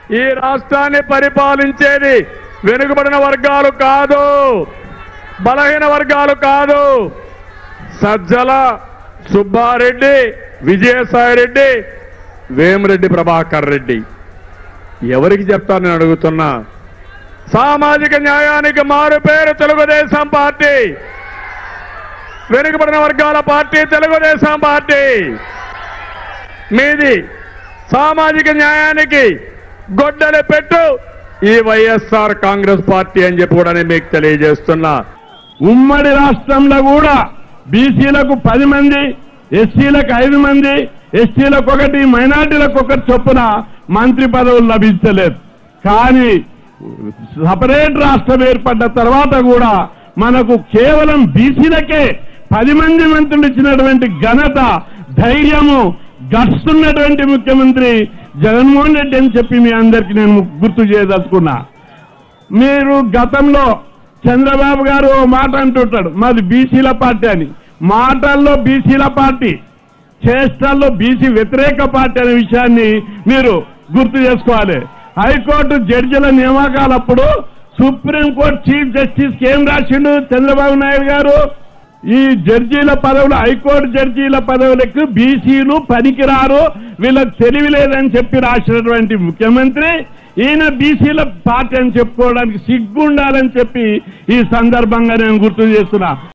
ఈ రాష్ట్రాన్ని పరిపాలించేది వెనుకబడిన వర్గాలు కాదు బలహీన వర్గాలు కాదు సజ్జల సుబ్బారెడ్డి విజయసాయిరెడ్డి వేమిరెడ్డి ప్రభాకర్ రెడ్డి ఎవరికి చెప్తాను నేను అడుగుతున్నా సామాజిక న్యాయానికి మారు పేరు తెలుగుదేశం పార్టీ వెనుకబడిన వర్గాల పార్టీ తెలుగుదేశం పార్టీ మీది సామాజిక న్యాయానికి గొడ్డలి పెట్టు ఈ వైఎస్ఆర్ కాంగ్రెస్ పార్టీ అని చెప్పి కూడా నేను మీకు తెలియజేస్తున్నా ఉమ్మడి రాష్ట్రంలో కూడా బీసీలకు పది మంది ఎస్సీలకు ఐదు మంది ఎస్టీలకు ఒకటి మైనార్టీలకు ఒకటి చొప్పున మంత్రి పదవులు లభించలేదు కానీ సపరేట్ రాష్ట్రం ఏర్పడ్డ తర్వాత కూడా మనకు కేవలం బీసీలకే పది మంది మంత్రులు ఇచ్చినటువంటి ఘనత ధైర్యము గట్స్ ఉన్నటువంటి ముఖ్యమంత్రి జగన్మోహన్ రెడ్డి అని చెప్పి మీ అందరికీ నేను గుర్తు చేయదలుచుకున్నా మీరు గతంలో చంద్రబాబు గారు ఓ మాట అంటుంటాడు మాది బీసీల పార్టీ అని మాటల్లో బీసీల పార్టీ చేష్టల్లో బీసీ వ్యతిరేక పార్టీ అనే విషయాన్ని మీరు గుర్తు చేసుకోవాలి హైకోర్టు జడ్జిల నియామకాలప్పుడు సుప్రీంకోర్టు చీఫ్ జస్టిస్ ఏం రాసిండు చంద్రబాబు నాయుడు గారు ఈ జడ్జీల పదవులు హైకోర్టు జడ్జీల పదవులకు బీసీలు పనికిరారు వీళ్ళకి తెలివి లేదని చెప్పి రాసినటువంటి ముఖ్యమంత్రి ఈయన బీసీల పార్టీ అని చెప్పుకోవడానికి సిగ్గుండాలని చెప్పి ఈ సందర్భంగా నేను గుర్తు చేస్తున్నా